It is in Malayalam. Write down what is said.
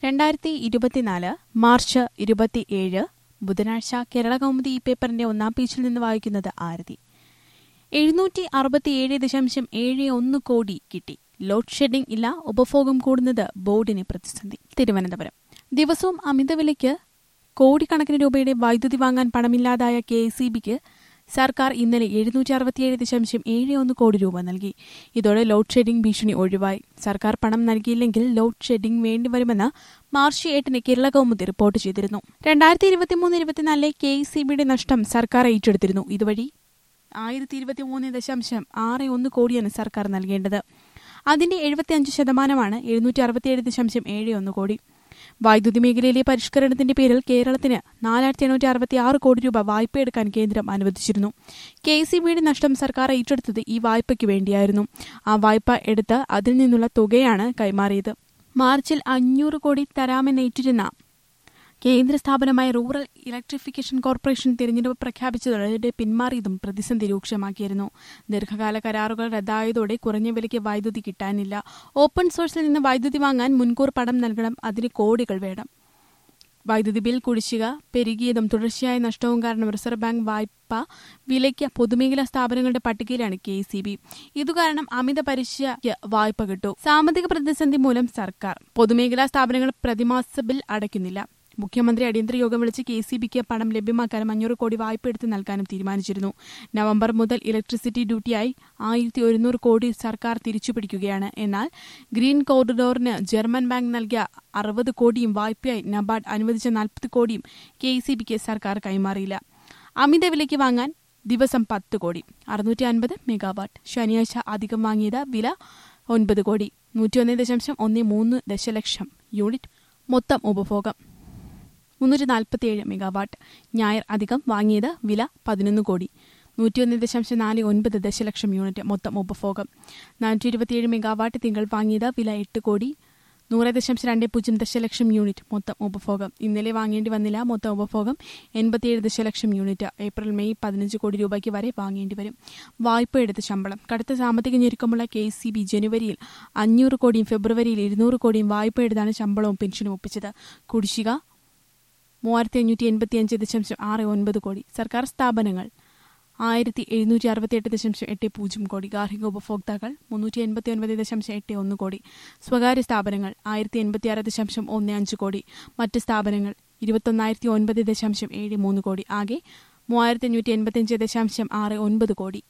രണ്ടായിരത്തി ഇരുപത്തിനാല് മാർച്ച് ഇരുപത്തിയേഴ് ബുധനാഴ്ച കേരള കൗമുദി ഈ പേപ്പറിന്റെ ഒന്നാം പേജിൽ നിന്ന് വായിക്കുന്നത് ആരതി എഴുന്നൂറ്റി അറുപത്തിയേഴ് ദശാംശം ഏഴ് ഒന്ന് കോടി കിട്ടി ലോഡ് ഷെഡിംഗ് ഇല്ല ഉപഭോഗം കൂടുന്നത് ബോർഡിന് പ്രതിസന്ധി തിരുവനന്തപുരം ദിവസവും അമിതവിലയ്ക്ക് കോടിക്കണക്കിന് രൂപയുടെ വൈദ്യുതി വാങ്ങാൻ പണമില്ലാതായ കെ എസ് ബിക്ക് സർക്കാർ ഇന്നലെ എഴുന്നൂറ്റി അറുപത്തിയേഴ് ദശാംശം ഏഴ് ഒന്ന് കോടി രൂപ നൽകി ഇതോടെ ലോഡ് ഷെഡിംഗ് ഭീഷണി ഒഴിവായി സർക്കാർ പണം നൽകിയില്ലെങ്കിൽ ലോഡ് ഷെഡിംഗ് വേണ്ടിവരുമെന്ന് മാർച്ച് എട്ടിന് കേരള കൗമുദി റിപ്പോർട്ട് ചെയ്തിരുന്നു രണ്ടായിരത്തി ഇരുപത്തിമൂന്ന് ഇരുപത്തിനാലിലെ കെ സി ബിയുടെ നഷ്ടം സർക്കാർ ഏറ്റെടുത്തിരുന്നു ഇതുവഴി ആയിരത്തി ഇരുപത്തിമൂന്ന് ദശാംശം ആറ് ഒന്ന് കോടിയാണ് സർക്കാർ നൽകേണ്ടത് അതിന്റെ എഴുപത്തിയഞ്ച് ശതമാനമാണ് എഴുന്നൂറ്റി അറുപത്തിയേഴ് ദശാംശം ഏഴ് ഒന്ന് കോടി വൈദ്യുതി മേഖലയിലെ പരിഷ്കരണത്തിന്റെ പേരിൽ കേരളത്തിന് നാലായിരത്തി എണ്ണൂറ്റി അറുപത്തി ആറ് കോടി രൂപ വായ്പ എടുക്കാൻ കേന്ദ്രം അനുവദിച്ചിരുന്നു കെ സി ബിയുടെ നഷ്ടം സർക്കാർ ഏറ്റെടുത്തത് ഈ വായ്പയ്ക്ക് വേണ്ടിയായിരുന്നു ആ വായ്പ എടുത്ത് അതിൽ നിന്നുള്ള തുകയാണ് കൈമാറിയത് മാർച്ചിൽ അഞ്ഞൂറ് കോടി തരാമെന്നേറ്റിരുന്ന കേന്ദ്ര സ്ഥാപനമായ റൂറൽ ഇലക്ട്രിഫിക്കേഷൻ കോർപ്പറേഷൻ തിരഞ്ഞെടുപ്പ് പ്രഖ്യാപിച്ചതോടെ പിന്മാറിയതും പ്രതിസന്ധി രൂക്ഷമാക്കിയിരുന്നു ദീർഘകാല കരാറുകൾ റദ്ദായതോടെ കുറഞ്ഞ വിലയ്ക്ക് വൈദ്യുതി കിട്ടാനില്ല ഓപ്പൺ സോഴ്സിൽ നിന്ന് വൈദ്യുതി വാങ്ങാൻ മുൻകൂർ പണം നൽകണം അതിന് കോടികൾ വേണം വൈദ്യുതി ബിൽ കുടിശ്ശിക പെരുകിയതും തുടർച്ചയായ നഷ്ടവും കാരണം റിസർവ് ബാങ്ക് വായ്പ വിലയ്ക്ക് പൊതുമേഖലാ സ്ഥാപനങ്ങളുടെ പട്ടികയിലാണ് കെ സി ബി ഇതുകാരണം അമിത പലിശയ്ക്ക് വായ്പ കിട്ടു സാമ്പത്തിക പ്രതിസന്ധി മൂലം സർക്കാർ പൊതുമേഖലാ സ്ഥാപനങ്ങൾ പ്രതിമാസ ബിൽ അടയ്ക്കുന്നില്ല മുഖ്യമന്ത്രി അടിയന്തര യോഗം വിളിച്ച് കെ സി ബിക്ക് പണം ലഭ്യമാക്കാനും അഞ്ഞൂറ് കോടി വായ്പ എടുത്ത് നൽകാനും തീരുമാനിച്ചിരുന്നു നവംബർ മുതൽ ഇലക്ട്രിസിറ്റി ഡ്യൂട്ടിയായി ആയിരത്തി ഒരുന്നൂറ് കോടി സർക്കാർ തിരിച്ചുപിടിക്കുകയാണ് എന്നാൽ ഗ്രീൻ കോറിഡോറിന് ജർമ്മൻ ബാങ്ക് നൽകിയ അറുപത് കോടിയും വായ്പയായി നബാർഡ് അനുവദിച്ച നാൽപ്പത് കോടിയും കെ സി ബിക്ക് സർക്കാർ കൈമാറിയില്ല അമിത വിലയ്ക്ക് വാങ്ങാൻ ദിവസം പത്ത് കോടി അറുന്നൂറ്റി അൻപത് മെഗാവാട്ട് ശനിയാഴ്ച അധികം വാങ്ങിയത് വില ഒൻപത് കോടി നൂറ്റിയൊന്ന് ദശാംശം ഒന്ന് മൂന്ന് ദശലക്ഷം യൂണിറ്റ് മൊത്തം ഉപഭോഗം മുന്നൂറ്റി നാൽപ്പത്തിയേഴ് മെഗാവാട്ട് ഞായർ അധികം വാങ്ങിയത് വില പതിനൊന്ന് കോടി നൂറ്റിയൊന്ന് ദശാംശം നാല് ഒൻപത് ദശലക്ഷം യൂണിറ്റ് മൊത്തം ഉപഭോഗം നാനൂറ്റി ഇരുപത്തിയേഴ് മെഗാവാട്ട് തിങ്കൾ വാങ്ങിയത് വില എട്ട് കോടി നൂറ് ദശാംശം രണ്ട് പൂജ്യം ദശലക്ഷം യൂണിറ്റ് മൊത്തം ഉപഭോഗം ഇന്നലെ വാങ്ങേണ്ടി വന്നില്ല മൊത്തം ഉപഭോഗം എൺപത്തിയേഴ് ദശലക്ഷം യൂണിറ്റ് ഏപ്രിൽ മെയ് പതിനഞ്ച് കോടി രൂപയ്ക്ക് വരെ വാങ്ങേണ്ടി വരും വായ്പ എടുത്ത ശമ്പളം കടുത്ത സാമ്പത്തിക ഞെരുക്കമുള്ള കെ സി ബി ജനുവരിയിൽ അഞ്ഞൂറ് കോടിയും ഫെബ്രുവരിയിൽ ഇരുന്നൂറ് കോടിയും വായ്പ എടുത്താണ് ശമ്പളവും പെൻഷനും ഒപ്പിച്ചത് കുടിശ്ശിക മൂവായിരത്തി അഞ്ഞൂറ്റി എൺപത്തി അഞ്ച് ദശാംശം ആറ് ഒൻപത് കോടി സർക്കാർ സ്ഥാപനങ്ങൾ ആയിരത്തി എഴുന്നൂറ്റി അറുപത്തിയെട്ട് ദശാംശം എട്ട് പൂജ്യം കോടി ഗാർഹിക ഉപഭോക്താക്കൾ മുന്നൂറ്റി എൺപത്തി ഒൻപത് ദശാംശം എട്ട് ഒന്ന് കോടി സ്വകാര്യ സ്ഥാപനങ്ങൾ ആയിരത്തി എൺപത്തിയാറ് ദശാംശം ഒന്ന് അഞ്ച് കോടി മറ്റ് സ്ഥാപനങ്ങൾ ഇരുപത്തൊന്നായിരത്തി ഒൻപത് ദശാംശം ഏഴ് മൂന്ന് കോടി ആകെ മൂവായിരത്തി അഞ്ഞൂറ്റി എൺപത്തിയഞ്ച് ദശാംശം ആറ് ഒൻപത് കോടി